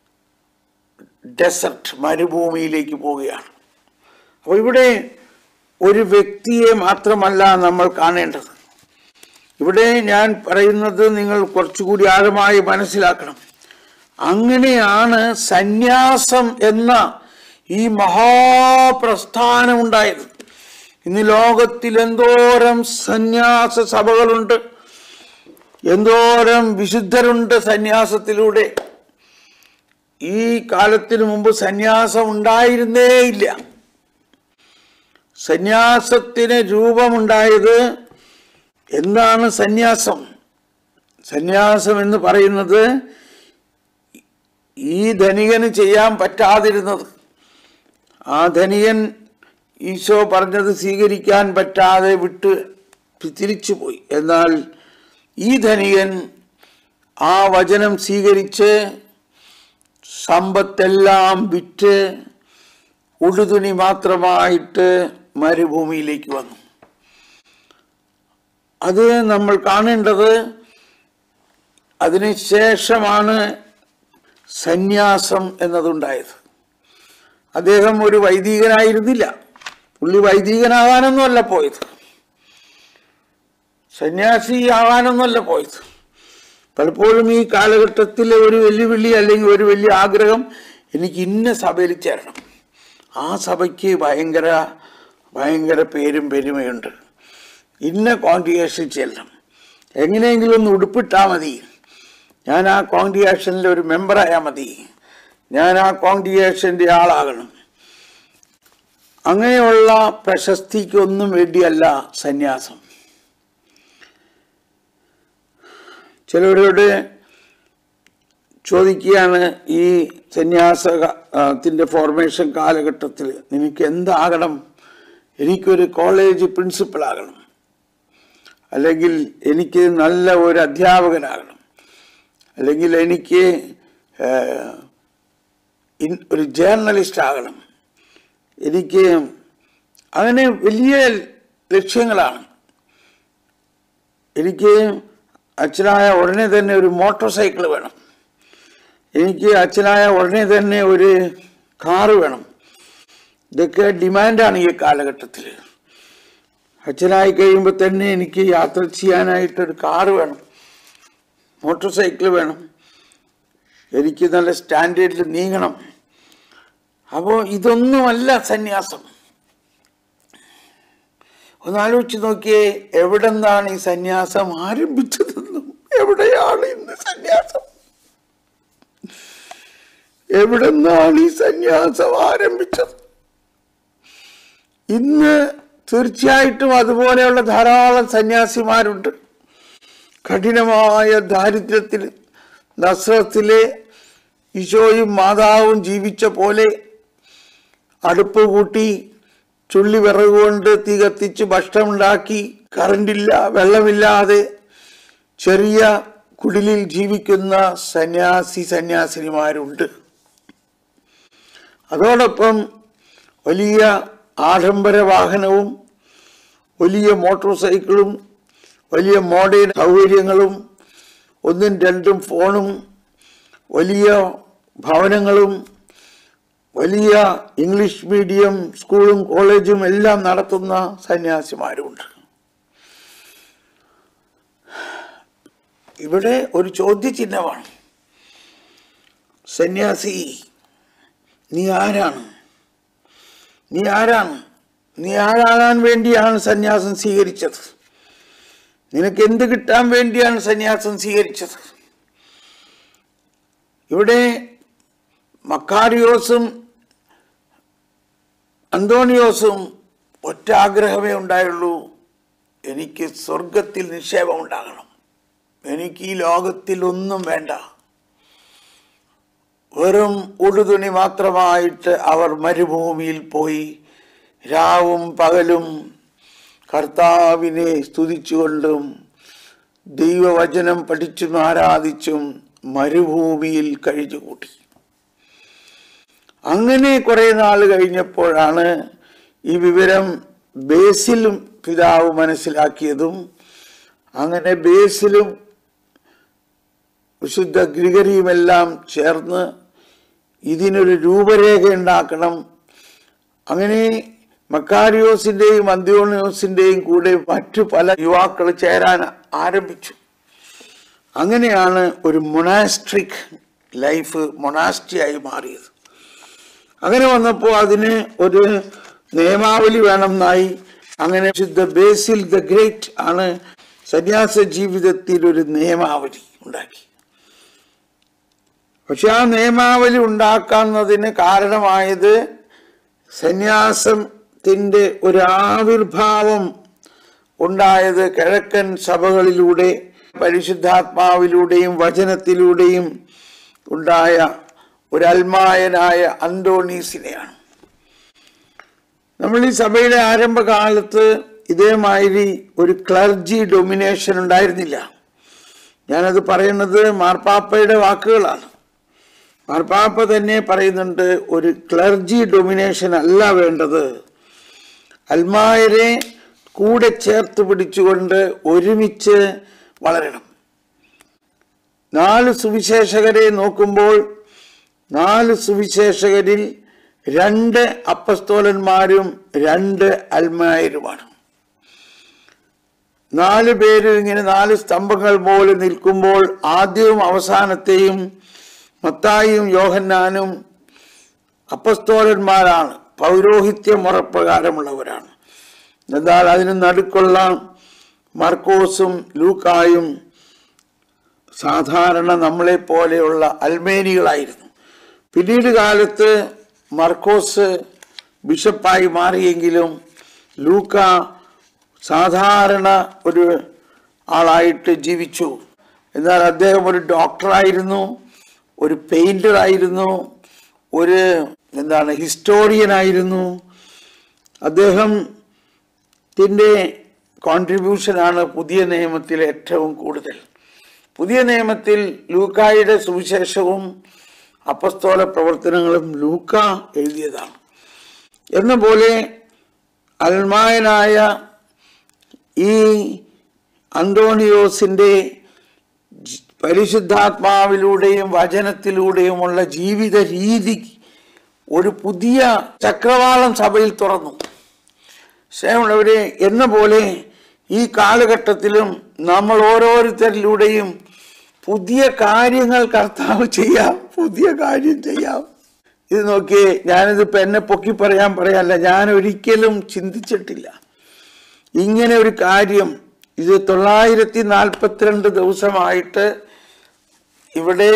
ഡെസർട്ട് മരുഭൂമിയിലേക്ക് പോവുകയാണ് അപ്പോൾ ഇവിടെ ഒരു വ്യക്തിയെ മാത്രമല്ല നമ്മൾ കാണേണ്ടത് ഇവിടെ ഞാൻ പറയുന്നത് നിങ്ങൾ കുറച്ചുകൂടി ആഴമായി മനസ്സിലാക്കണം അങ്ങനെയാണ് സന്യാസം എന്ന ഈ മഹാപ്രസ്ഥാനം ഉണ്ടായത് ഇന്ന് ലോകത്തിൽ എന്തോരം സന്യാസ സഭകളുണ്ട് എന്തോരം വിശുദ്ധരുണ്ട് സന്യാസത്തിലൂടെ ഈ കാലത്തിനു മുമ്പ് സന്യാസം ഉണ്ടായിരുന്നേയില്ല സന്യാസത്തിന് രൂപമുണ്ടായത് എന്താണ് സന്യാസം സന്യാസം എന്ന് പറയുന്നത് ഈ ധനികന് ചെയ്യാൻ പറ്റാതിരുന്നത് ആ ധനികൻ ഈശോ പറഞ്ഞത് സ്വീകരിക്കാൻ പറ്റാതെ വിട്ട് തിരിച്ചുപോയി എന്നാൽ ഈ ധനികൻ ആ വചനം സ്വീകരിച്ച് സമ്പത്തെല്ലാം വിറ്റ് ഉടുതുണി മാത്രമായിട്ട് മരുഭൂമിയിലേക്ക് വന്നു അത് നമ്മൾ കാണേണ്ടത് അതിനുശേഷമാണ് സന്യാസം എന്നതുണ്ടായത് അദ്ദേഹം ഒരു വൈദികനായിരുന്നില്ല പുള്ളി വൈദികനാകാനൊന്നുമല്ല പോയത് സന്യാസി ആകാനൊന്നുമല്ല പോയത് പലപ്പോഴും ഈ കാലഘട്ടത്തിലെ ഒരു വെല്ലുവിളി അല്ലെങ്കിൽ ഒരു വലിയ ആഗ്രഹം എനിക്ക് ഇന്ന സഭയിൽ ചേരണം ആ സഭയ്ക്ക് ഭയങ്കര ഭയങ്കര പേരും പെരുമയുണ്ട് ഇന്ന കോൺഗ്രിഗേഷൻ ചെല്ലണം എങ്ങനെയെങ്കിലും ഒന്ന് ഉടുപ്പിട്ടാൽ മതി ഞാൻ ആ കോൺഗ്രിഗേഷനിൽ ഒരു മെമ്പറായാൽ മതി ഞാൻ ആ കോൺഗ്രിഗേഷൻ്റെ ആളാകണം അങ്ങനെയുള്ള പ്രശസ്തിക്കൊന്നും വേണ്ടിയല്ല സന്യാസം ചിലവരോട് ചോദിക്കുകയാണ് ഈ സന്യാസത്തിൻ്റെ ഫോർമേഷൻ കാലഘട്ടത്തിൽ നിനക്ക് എന്താകണം എനിക്കൊരു കോളേജ് പ്രിൻസിപ്പൽ ആകണം അല്ലെങ്കിൽ എനിക്ക് നല്ല ഒരു അധ്യാപകനാകണം അല്ലെങ്കിൽ എനിക്ക് ഏഹ്, ഇൻ- ഒരു ജേർണലിസ്റ്റ് ആകണം എനിക്ക് അങ്ങനെ വലിയ ലക്ഷ്യങ്ങളാണ് എനിക്ക് അച്ഛനായ ഉടനെ തന്നെ ഒരു മോട്ടോർ സൈക്കിൾ വേണം എനിക്ക് അച്ഛനായ ഉടനെ തന്നെ ഒരു കാറ് വേണം ഇതൊക്കെ ഡിമാൻഡാണ് ഈ കാലഘട്ടത്തിൽ അച്ഛനായി കഴിയുമ്പോൾ തന്നെ എനിക്ക് യാത്ര ചെയ്യാനായിട്ടൊരു കാറ് വേണം മോട്ടോർ സൈക്കിൾ വേണം എനിക്ക് നല്ല സ്റ്റാൻഡേർഡിൽ നീങ്ങണം അപ്പോൾ ഇതൊന്നുമല്ല സന്യാസം ഒന്ന് ആലോചിച്ച് നോക്കിയേ എവിടെ നിന്നാണ് ഈ സന്യാസം ആരംഭിച്ചതെന്നും എവിടെയാണ് ഇന്ന് സന്യാസം എവിടെ നിന്നാണ് ഈ സന്യാസം ആരംഭിച്ചത് ഇന്ന് തീർച്ചയായിട്ടും അതുപോലെയുള്ള ധാരാളം സന്യാസിമാരുണ്ട് കഠിനമായ ദാരിദ്ര്യത്തിൽ നസ്രത്തിലെ ഈശോയും മാതാവും ജീവിച്ച പോലെ അടുപ്പ് കൂട്ടി ചുള്ളി വിറക് കൊണ്ട് തീ കത്തിച്ച് ഭക്ഷണമുണ്ടാക്കി കറണ്ടില്ല വെള്ളമില്ലാതെ ചെറിയ കുടിലിൽ ജീവിക്കുന്ന സന്യാസി സന്യാസിനിമാരുണ്ട് അതോടൊപ്പം വലിയ ആഡംബര വാഹനവും വലിയ മോട്ടോർ സൈക്കിളും വലിയ മോഡേൺ സൗകര്യങ്ങളും ഒന്നും രണ്ടും ഫോണും വലിയ ഭവനങ്ങളും വലിയ ഇംഗ്ലീഷ് മീഡിയം സ്കൂളും കോളേജും എല്ലാം നടത്തുന്ന സന്യാസിമാരുമുണ്ട് ഇവിടെ ഒരു ചോദ്യചിഹ്നമാണ് സന്യാസി നീ ആരാണ് നീ ആരാണ് നീ ആരാകാൻ വേണ്ടിയാണ് സന്യാസം സ്വീകരിച്ചത് നിനക്ക് എന്ത് കിട്ടാൻ വേണ്ടിയാണ് സന്യാസം സ്വീകരിച്ചത് ഇവിടെ മക്കാരിയോസും അന്തോണിയോസും ഒറ്റ ആഗ്രഹമേ ഉണ്ടായുള്ളൂ എനിക്ക് സ്വർഗത്തിൽ നിക്ഷേപം ഉണ്ടാകണം എനിക്ക് ഈ ലോകത്തിൽ ഒന്നും വേണ്ട വെറും ഉടുതുണി മാത്രമായിട്ട് അവർ മരുഭൂമിയിൽ പോയി രാവും പകലും കർത്താവിനെ സ്തുതിച്ചുകൊണ്ടും ദൈവവചനം പഠിച്ചും ആരാധിച്ചും മരുഭൂമിയിൽ കഴിഞ്ഞുകൂട്ടി അങ്ങനെ കുറെ നാൾ കഴിഞ്ഞപ്പോഴാണ് ഈ വിവരം ബേസിലും പിതാവ് മനസ്സിലാക്കിയതും അങ്ങനെ ബേസിലും വിശുദ്ധ ഗ്രിഗരിയുമെല്ലാം ചേർന്ന് ഇതിനൊരു രൂപരേഖ ഉണ്ടാക്കണം അങ്ങനെ മക്കാരിയോസിന്റെയും അന്ത്യോണിയോസിന്റെയും കൂടെ മറ്റു പല യുവാക്കൾ ചേരാൻ ആരംഭിച്ചു അങ്ങനെയാണ് ഒരു മൊണാസ്ട്രിക് ലൈഫ് മൊണാസ്റ്റിയായി മാറിയത് അങ്ങനെ വന്നപ്പോൾ അതിന് ഒരു നിയമാവലി വേണമെന്നായി അങ്ങനെ വിശുദ്ധ ബേസിൽ ദ ഗ്രേറ്റ് ആണ് സന്യാസ ജീവിതത്തിൽ ഒരു നിയമാവലി ഉണ്ടാക്കി പക്ഷെ ആ നിയമാവലി ഉണ്ടാക്കുന്നതിന് കാരണമായത് സന്യാസത്തിന്റെ ഒരു ആവിർഭാവം ഉണ്ടായത് കിഴക്കൻ സഭകളിലൂടെ പരിശുദ്ധാത്മാവിലൂടെയും വചനത്തിലൂടെയും ഉണ്ടായ ഒരു അൽമായനായ അന്തോണീസിനെയാണ് നമ്മൾ ഈ സഭയുടെ ആരംഭകാലത്ത് ഇതേമാതിരി ഒരു ക്ലർജി ഡൊമിനേഷൻ ഉണ്ടായിരുന്നില്ല ഞാനത് പറയുന്നത് മാർപ്പാപ്പയുടെ വാക്കുകളാണ് മാർപ്പാപ്പ തന്നെ പറയുന്നുണ്ട് ഒരു ക്ലർജി ഡൊമിനേഷൻ അല്ല വേണ്ടത് അൽമായരെ കൂടെ ചേർത്ത് പിടിച്ചുകൊണ്ട് ഒരുമിച്ച് വളരണം നാല് സുവിശേഷകരെ നോക്കുമ്പോൾ നാല് സുവിശേഷകരിൽ രണ്ട് അപ്പസ്തോലന്മാരും രണ്ട് അൽമായരുമാണ് നാല് പേര് ഇങ്ങനെ നാല് സ്തംഭങ്ങൾ പോലെ നിൽക്കുമ്പോൾ ആദ്യവും അവസാനത്തെയും മത്തായിയും യോഹന്നാനും അപ്പസ്തോലന്മാരാണ് പൗരോഹിത്യ മുറപ്രകാരമുള്ളവരാണ് എന്നാൽ അതിന് നടുക്കുള്ള മർക്കോസും ലൂക്കായും സാധാരണ നമ്മളെ പോലെയുള്ള അൽമേനികളായിരുന്നു പിന്നീട് കാലത്ത് മർക്കോസ് ബിഷപ്പായി മാറിയെങ്കിലും ലൂക്ക സാധാരണ ഒരു ആളായിട്ട് ജീവിച്ചു എന്നാൽ അദ്ദേഹം ഒരു ഡോക്ടറായിരുന്നു ഒരു പെയിന്റർ ആയിരുന്നു ഒരു എന്താണ് ഹിസ്റ്റോറിയൻ ആയിരുന്നു അദ്ദേഹത്തിൻ്റെ കോൺട്രിബ്യൂഷനാണ് പുതിയ നിയമത്തിൽ ഏറ്റവും കൂടുതൽ പുതിയ നിയമത്തിൽ ലൂക്കായുടെ സുവിശേഷവും അപ്പസ്തോല പ്രവർത്തനങ്ങളും ലൂക്ക എഴുതിയതാണ് എന്ന പോലെ അൽമായനായ ഈ അന്തോണിയോസിൻ്റെ ജി- പരിശുദ്ധാത്മാവിലൂടെയും വചനത്തിലൂടെയുമുള്ള ജീവിത രീതി ഒരു പുതിയ ചക്രവാളം സഭയിൽ തുറന്നു സ്നേഹമുള്ളവരെ എന്ന പോലെ ഈ കാലഘട്ടത്തിലും നമ്മൾ ഓരോരുത്തരിലൂടെയും പുതിയ കാര്യങ്ങൾ കർത്താവ് ചെയ്യാം പുതിയ കാര്യം ചെയ്യാം ഇത് നോക്കിയേ ഞാനിതിപ്പോൾ എന്നെ പൊക്കി പറയാൻ പറയല്ല ഞാൻ ഒരിക്കലും ചിന്തിച്ചിട്ടില്ല ഇങ്ങനെ ഒരു കാര്യം ഇത് തൊള്ളായിരത്തി നാൽപ്പത്തിരണ്ട് ദിവസമായിട്ട് ഇവിടെ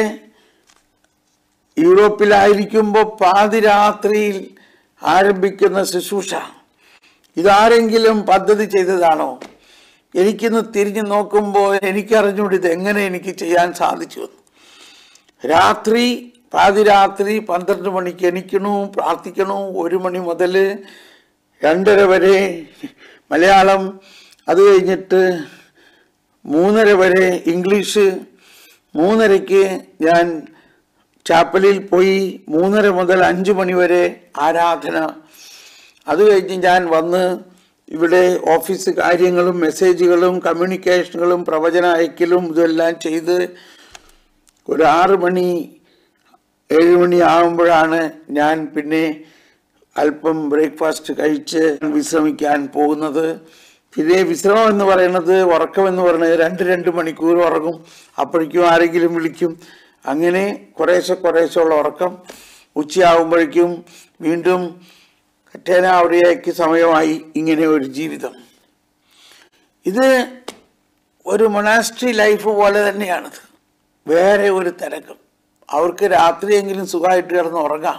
യൂറോപ്പിലായിരിക്കുമ്പോൾ പാതിരാത്രിയിൽ ആരംഭിക്കുന്ന ശുശ്രൂഷ ഇതാരെങ്കിലും പദ്ധതി ചെയ്തതാണോ എനിക്കിന്ന് തിരിഞ്ഞു നോക്കുമ്പോൾ എനിക്കറിഞ്ഞൂടി ഇത് എങ്ങനെ എനിക്ക് ചെയ്യാൻ സാധിച്ചു എന്ന് രാത്രി പാതിരാത്രി പന്ത്രണ്ട് മണിക്ക് എണിക്കണു പ്രാർത്ഥിക്കണു ഒരു മണി മുതൽ രണ്ടര വരെ മലയാളം അത് കഴിഞ്ഞിട്ട് മൂന്നര വരെ ഇംഗ്ലീഷ് മൂന്നരയ്ക്ക് ഞാൻ ചാപ്പലിൽ പോയി മൂന്നര മുതൽ അഞ്ച് മണി വരെ ആരാധന അത് കഴിഞ്ഞ് ഞാൻ വന്ന് ഇവിടെ ഓഫീസ് കാര്യങ്ങളും മെസ്സേജുകളും കമ്മ്യൂണിക്കേഷനുകളും പ്രവചന അയക്കലും ഇതെല്ലാം ചെയ്ത് ഒരു ആറ് മണി ഏഴ് മണി ആകുമ്പോഴാണ് ഞാൻ പിന്നെ അല്പം ബ്രേക്ക്ഫാസ്റ്റ് കഴിച്ച് വിശ്രമിക്കാൻ പോകുന്നത് പിന്നെ വിശ്രമം എന്ന് പറയുന്നത് ഉറക്കം എന്ന് പറയുന്നത് രണ്ട് രണ്ട് മണിക്കൂർ ഉറങ്ങും അപ്പോഴേക്കും ആരെങ്കിലും വിളിക്കും അങ്ങനെ കുറേശ്ശെ കുറേശ്ശെ ഉള്ള ഉറക്കം ഉച്ചയാകുമ്പോഴേക്കും വീണ്ടും കറ്റേനാവറിയയ്ക്ക് സമയമായി ഇങ്ങനെ ഒരു ജീവിതം ഇത് ഒരു മൊണാസ്ട്രി ലൈഫ് പോലെ തന്നെയാണിത് വേറെ ഒരു തിരക്കും അവർക്ക് രാത്രിയെങ്കിലും സുഖമായിട്ട് കിടന്ന് ഉറങ്ങാം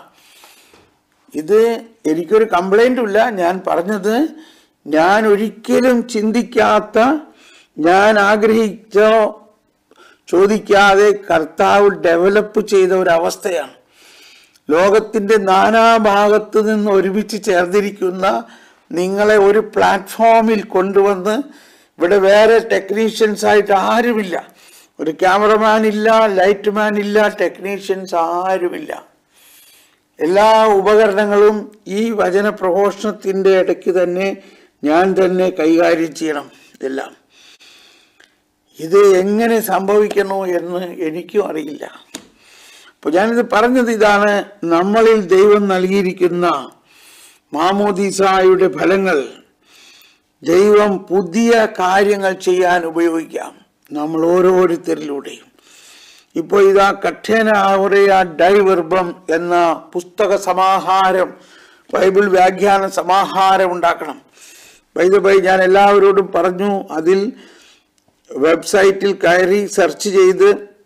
ഇത് എനിക്കൊരു കംപ്ലൈൻറ്റും ഇല്ല ഞാൻ പറഞ്ഞത് ഞാൻ ഒരിക്കലും ചിന്തിക്കാത്ത ഞാൻ ആഗ്രഹിച്ചോ ചോദിക്കാതെ കർത്താവ് ഡെവലപ്പ് ചെയ്ത ഒരു ലോകത്തിന്റെ നാനാഭാഗത്തു നിന്ന് ഒരുമിച്ച് ചേർന്നിരിക്കുന്ന നിങ്ങളെ ഒരു പ്ലാറ്റ്ഫോമിൽ കൊണ്ടുവന്ന് ഇവിടെ വേറെ ടെക്നീഷ്യൻസ് ആയിട്ട് ആരുമില്ല ഒരു ക്യാമറമാൻ ഇല്ല ലൈറ്റ് മാൻ ഇല്ല ടെക്നീഷ്യൻസ് ആരുമില്ല എല്ലാ ഉപകരണങ്ങളും ഈ വചന പ്രഘോഷണത്തിൻ്റെ ഇടയ്ക്ക് തന്നെ ഞാൻ തന്നെ കൈകാര്യം ചെയ്യണം ഇതെല്ലാം ഇത് എങ്ങനെ സംഭവിക്കണോ എന്ന് എനിക്കും അറിയില്ല അപ്പോൾ ഞാനിത് പറഞ്ഞത് ഇതാണ് നമ്മളിൽ ദൈവം നൽകിയിരിക്കുന്ന മാമോദീസായുടെ ഫലങ്ങൾ ദൈവം പുതിയ കാര്യങ്ങൾ ചെയ്യാൻ ഉപയോഗിക്കാം നമ്മൾ ഓരോരുത്തരിലൂടെയും ഇപ്പോൾ ഇതാ കഠിന ആവറയ ഡൈവർബം എന്ന പുസ്തക സമാഹാരം ബൈബിൾ വ്യാഖ്യാന സമാഹാരം ഉണ്ടാക്കണം ബൈ ഞാൻ എല്ലാവരോടും പറഞ്ഞു അതിൽ വെബ്സൈറ്റിൽ കയറി സെർച്ച് ചെയ്ത്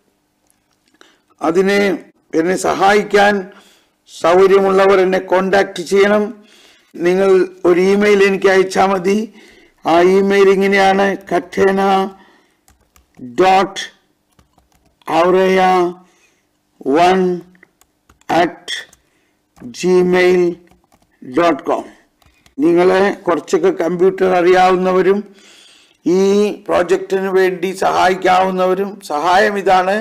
അതിനെ എന്നെ സഹായിക്കാൻ സൗകര്യമുള്ളവർ എന്നെ കോണ്ടാക്ട് ചെയ്യണം നിങ്ങൾ ഒരു ഇമെയിൽ എനിക്ക് അയച്ചാൽ മതി ആ ഇമെയിൽ ഇങ്ങനെയാണ് കഠേന ഡോട്ട് ഔറയ one at Gmail dot com നിങ്ങളെ കുറച്ചൊക്കെ കമ്പ്യൂട്ടർ അറിയാവുന്നവരും ഈ പ്രോജക്റ്റിന് വേണ്ടി സഹായിക്കാവുന്നവരും സഹായം ഇതാണ്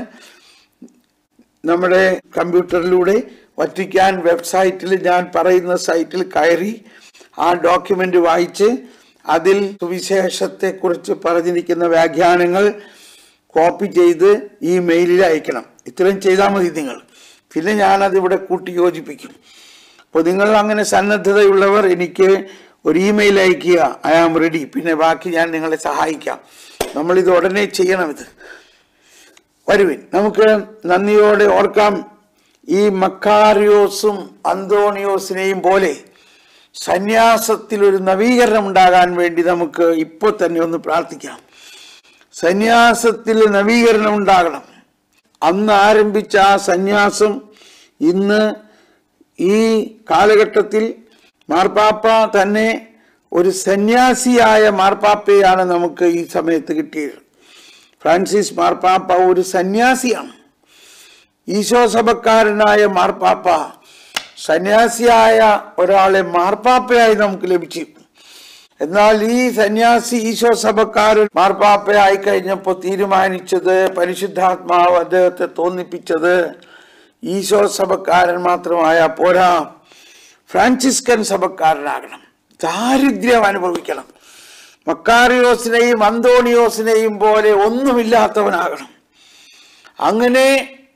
നമ്മുടെ കമ്പ്യൂട്ടറിലൂടെ വറ്റിക്കാൻ വെബ്സൈറ്റിൽ ഞാൻ പറയുന്ന സൈറ്റിൽ കയറി ആ ഡോക്യുമെന്റ് വായിച്ച് അതിൽ സുവിശേഷത്തെക്കുറിച്ച് പറഞ്ഞിരിക്കുന്ന വ്യാഖ്യാനങ്ങൾ കോപ്പി ചെയ്ത് ഈ മെയിലിൽ അയക്കണം ഇത്രയും ചെയ്താൽ മതി നിങ്ങൾ പിന്നെ ഞാനത് ഇവിടെ കൂട്ടി യോജിപ്പിക്കും അപ്പോൾ നിങ്ങൾ അങ്ങനെ സന്നദ്ധതയുള്ളവർ എനിക്ക് ഒരു ഇമെയിൽ അയക്കുക ഐ ആം റെഡി പിന്നെ ബാക്കി ഞാൻ നിങ്ങളെ സഹായിക്കാം നമ്മളിത് ഉടനെ ചെയ്യണം ഇത് വരുവിൻ നമുക്ക് നന്ദിയോടെ ഓർക്കാം ഈ മക്കാരിയോസും അന്തോണിയോസിനെയും പോലെ സന്യാസത്തിൽ ഒരു നവീകരണം ഉണ്ടാകാൻ വേണ്ടി നമുക്ക് ഇപ്പോൾ തന്നെ ഒന്ന് പ്രാർത്ഥിക്കാം സന്യാസത്തിൽ നവീകരണം ഉണ്ടാകണം അന്ന് ആരംഭിച്ച ആ സന്യാസം ഇന്ന് ഈ കാലഘട്ടത്തിൽ മാർപ്പാപ്പ തന്നെ ഒരു സന്യാസിയായ മാർപ്പാപ്പയാണ് നമുക്ക് ഈ സമയത്ത് കിട്ടിയത് ഫ്രാൻസിസ് മാർപ്പാപ്പ ഒരു സന്യാസിയാണ് ഈശോ സഭക്കാരനായ മാർപ്പാപ്പ സന്യാസിയായ ഒരാളെ മാർപ്പാപ്പയായി നമുക്ക് ലഭിച്ചു എന്നാൽ ഈ സന്യാസി ഈശോ സഭക്കാരൻ മാർപ്പാപ്പയായി കഴിഞ്ഞപ്പോൾ തീരുമാനിച്ചത് പരിശുദ്ധാത്മാവ് അദ്ദേഹത്തെ തോന്നിപ്പിച്ചത് ഈശോ സഭക്കാരൻ മാത്രമായ പോരാ ഫ്രാൻസിസ്കൻ സഭക്കാരനാകണം ദാരിദ്ര്യം അനുഭവിക്കണം മക്കാറിയോസിനെയും അന്തോണിയോസിനെയും പോലെ ഒന്നുമില്ലാത്തവനാകണം അങ്ങനെ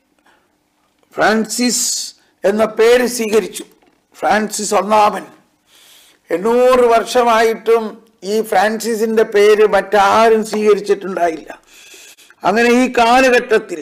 ഫ്രാൻസിസ് എന്ന പേര് സ്വീകരിച്ചു ഫ്രാൻസിസ് ഒന്നാമൻ എണ്ണൂറ് വർഷമായിട്ടും ഈ ഫ്രാൻസിസിന്റെ പേര് മറ്റാരും സ്വീകരിച്ചിട്ടുണ്ടായില്ല അങ്ങനെ ഈ കാലഘട്ടത്തിൽ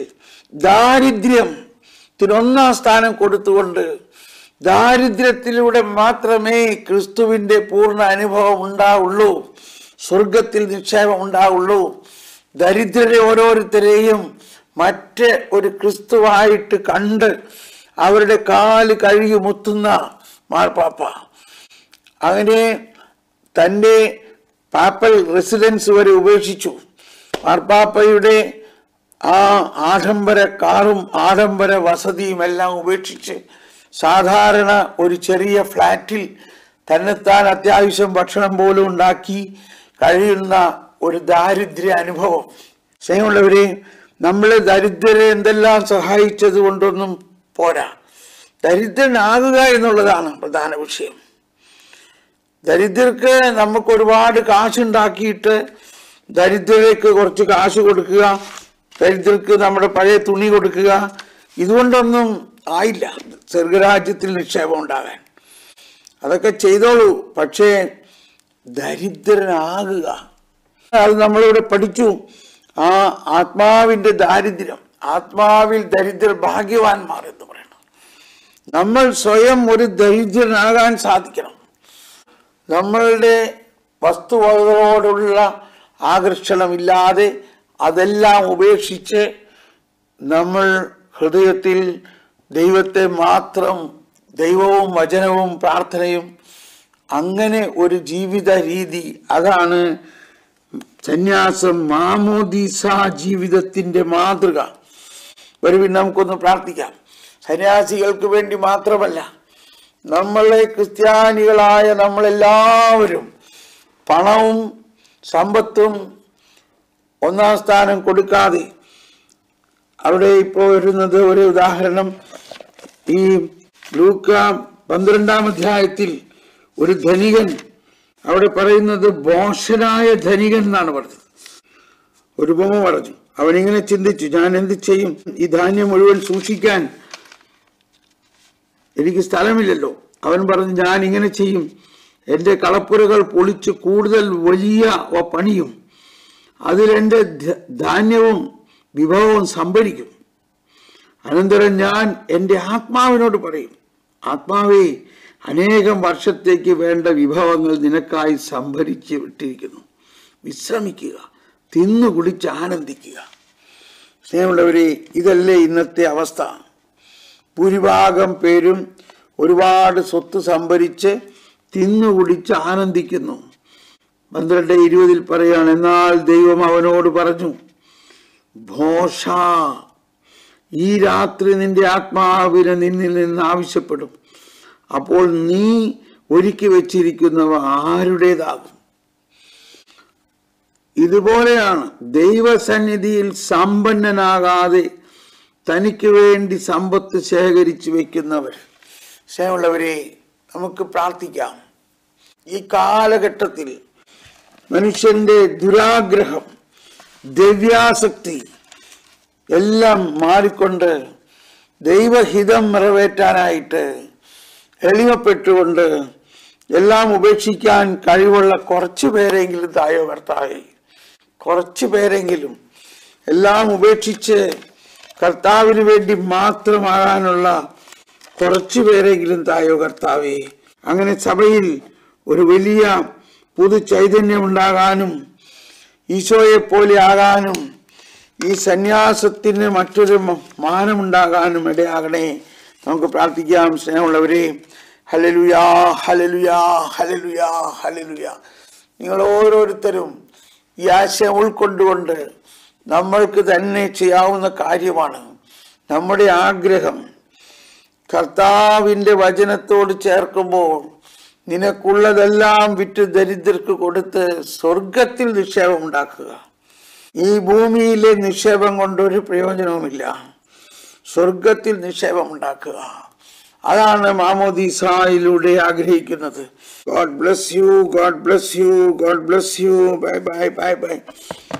ദാരിദ്ര്യത്തിനൊന്നാം സ്ഥാനം കൊടുത്തുകൊണ്ട് ദാരിദ്ര്യത്തിലൂടെ മാത്രമേ ക്രിസ്തുവിന്റെ പൂർണ്ണ അനുഭവം ഉണ്ടാവുള്ളൂ സ്വർഗത്തിൽ നിക്ഷേപം ഉണ്ടാവുള്ളൂ ദരിദ്രരെ ഓരോരുത്തരെയും മറ്റ് ഒരു ക്രിസ്തുവായിട്ട് കണ്ട് അവരുടെ കാല് കഴുകി മുത്തുന്ന മാർപ്പാപ്പ അങ്ങനെ തൻ്റെ പാപ്പൽ റെസിഡൻസ് വരെ ഉപേക്ഷിച്ചു മാർപ്പാപ്പയുടെ ആ ആഡംബര കാറും ആഡംബര വസതിയും എല്ലാം ഉപേക്ഷിച്ച് സാധാരണ ഒരു ചെറിയ ഫ്ലാറ്റിൽ തന്നെത്താൻ അത്യാവശ്യം ഭക്ഷണം പോലും ഉണ്ടാക്കി കഴിയുന്ന ഒരു ദാരിദ്ര്യ അനുഭവം സ്നേഹമുള്ളവരെ നമ്മളെ ദരിദ്രരെ എന്തെല്ലാം സഹായിച്ചത് കൊണ്ടൊന്നും പോരാ ദരിദ്രനാകുക എന്നുള്ളതാണ് പ്രധാന വിഷയം ദരിദ്രർക്ക് നമുക്ക് ഒരുപാട് കാശുണ്ടാക്കിയിട്ട് ദരിദ്രർക്ക് കുറച്ച് കാശ് കൊടുക്കുക ദരിദ്രർക്ക് നമ്മുടെ പഴയ തുണി കൊടുക്കുക ഇതുകൊണ്ടൊന്നും ആയില്ല സ്വർഗരാജ്യത്തിൽ നിക്ഷേപം ഉണ്ടാകാൻ അതൊക്കെ ചെയ്തോളൂ പക്ഷേ ദരിദ്രനാകുക അത് നമ്മളിവിടെ പഠിച്ചു ആ ആത്മാവിന്റെ ദാരിദ്ര്യം ആത്മാവിൽ ദരിദ്ര ഭാഗ്യവാന്മാർ എന്ന് പറയണം നമ്മൾ സ്വയം ഒരു ദരിദ്രനാകാൻ സാധിക്കണം നമ്മളുടെ വസ്തുവകകളോടുള്ള ആകർഷണമില്ലാതെ അതെല്ലാം ഉപേക്ഷിച്ച് നമ്മൾ ഹൃദയത്തിൽ ദൈവത്തെ മാത്രം ദൈവവും വചനവും പ്രാർത്ഥനയും അങ്ങനെ ഒരു ജീവിത രീതി അതാണ് സന്യാസം മാമോദീസ ജീവിതത്തിന്റെ മാതൃക വരുവിൻ നമുക്കൊന്ന് പ്രാർത്ഥിക്കാം സന്യാസികൾക്ക് വേണ്ടി മാത്രമല്ല നമ്മളെ ക്രിസ്ത്യാനികളായ നമ്മളെല്ലാവരും പണവും സമ്പത്തും ഒന്നാം സ്ഥാനം കൊടുക്കാതെ അവിടെ ഇപ്പോൾ വരുന്നത് ഒരു ഉദാഹരണം ഈ ലൂക്ക പന്ത്രണ്ടാം അധ്യായത്തിൽ ഒരു ധനികൻ അവിടെ പറയുന്നത് ബോഷനായ ധനികൻ എന്നാണ് പറഞ്ഞത് ഒരു ഉപമ പറഞ്ഞു അവനിങ്ങനെ ചിന്തിച്ചു ഞാൻ എന്ത് ചെയ്യും ഈ ധാന്യം മുഴുവൻ സൂക്ഷിക്കാൻ എനിക്ക് സ്ഥലമില്ലല്ലോ അവൻ പറഞ്ഞു ഞാൻ ഇങ്ങനെ ചെയ്യും എൻ്റെ കളപ്പുരകൾ പൊളിച്ച് കൂടുതൽ വലിയ വ പണിയും അതിലെൻ്റെ ധ- ധാന്യവും വിഭവവും സംഭരിക്കും അനന്തരം ഞാൻ എൻ്റെ ആത്മാവിനോട് പറയും ആത്മാവേ അനേകം വർഷത്തേക്ക് വേണ്ട വിഭവങ്ങൾ നിനക്കായി സംഭരിച്ച് വിട്ടിരിക്കുന്നു വിശ്രമിക്കുക തിന്നു കുടിച്ച് ആനന്ദിക്കുക സ്നേഹമുള്ളവരെ ഇതല്ലേ ഇന്നത്തെ അവസ്ഥ ഭൂരിഭാഗം പേരും ഒരുപാട് സ്വത്ത് സംഭരിച്ച് തിന്നു കുടിച്ച് ആനന്ദിക്കുന്നു പന്ത്രണ്ട് ഇരുപതിൽ പറയാണ് എന്നാൽ ദൈവം അവനോട് പറഞ്ഞു ഭോഷ ഈ രാത്രി നിന്റെ ആത്മാവിനെ നിന്നിൽ നിന്ന് ആവശ്യപ്പെടും അപ്പോൾ നീ ഒരുക്കി വച്ചിരിക്കുന്നവ ആരുടേതാകും ഇതുപോലെയാണ് ദൈവസന്നിധിയിൽ സമ്പന്നനാകാതെ തനിക്ക് വേണ്ടി സമ്പത്ത് ശേഖരിച്ചു വെക്കുന്നവർ സ്നേഹമുള്ളവരെ നമുക്ക് പ്രാർത്ഥിക്കാം ഈ കാലഘട്ടത്തിൽ മനുഷ്യന്റെ ദുരാഗ്രഹം ദ്രവ്യാസക്തി എല്ലാം മാറിക്കൊണ്ട് ദൈവഹിതം നിറവേറ്റാനായിട്ട് എളിമപ്പെട്ടുകൊണ്ട് എല്ലാം ഉപേക്ഷിക്കാൻ കഴിവുള്ള കുറച്ചു പേരെങ്കിലും തായോ കർത്താവേ കുറച്ചു പേരെങ്കിലും എല്ലാം ഉപേക്ഷിച്ച് കർത്താവിന് വേണ്ടി മാത്രമാകാനുള്ള കുറച്ചു പേരെങ്കിലും തായോ കർത്താവേ അങ്ങനെ സഭയിൽ ഒരു വലിയ പുതു ചൈതന്യം ഉണ്ടാകാനും ഈശോയെ പോലെ ആകാനും ഈ സന്യാസത്തിന് മറ്റൊരു മ- മാനമുണ്ടാകാനും ഇടയാകണേ നമുക്ക് പ്രാർത്ഥിക്കാം സ്നേഹമുള്ളവരെ ഹലലുയാ ഹലലുയാ ഹലലുയാ ഹലലുയാ നിങ്ങൾ ഓരോരുത്തരും ഈ ആശയം ഉൾക്കൊണ്ടുകൊണ്ട് നമ്മൾക്ക് തന്നെ ചെയ്യാവുന്ന കാര്യമാണ് നമ്മുടെ ആഗ്രഹം കർത്താവിൻ്റെ വചനത്തോട് ചേർക്കുമ്പോൾ നിനക്കുള്ളതെല്ലാം വിറ്റ് ദരിദ്രർക്ക് കൊടുത്ത് സ്വർഗത്തിൽ നിക്ഷേപം ഉണ്ടാക്കുക ഈ ഭൂമിയിലെ നിക്ഷേപം കൊണ്ടൊരു പ്രയോജനവുമില്ല സ്വർഗത്തിൽ നിക്ഷേപം ഉണ്ടാക്കുക അതാണ് മാമോദീസായിലൂടെ ആഗ്രഹിക്കുന്നത് God bless you God bless you God bless you bye bye bye by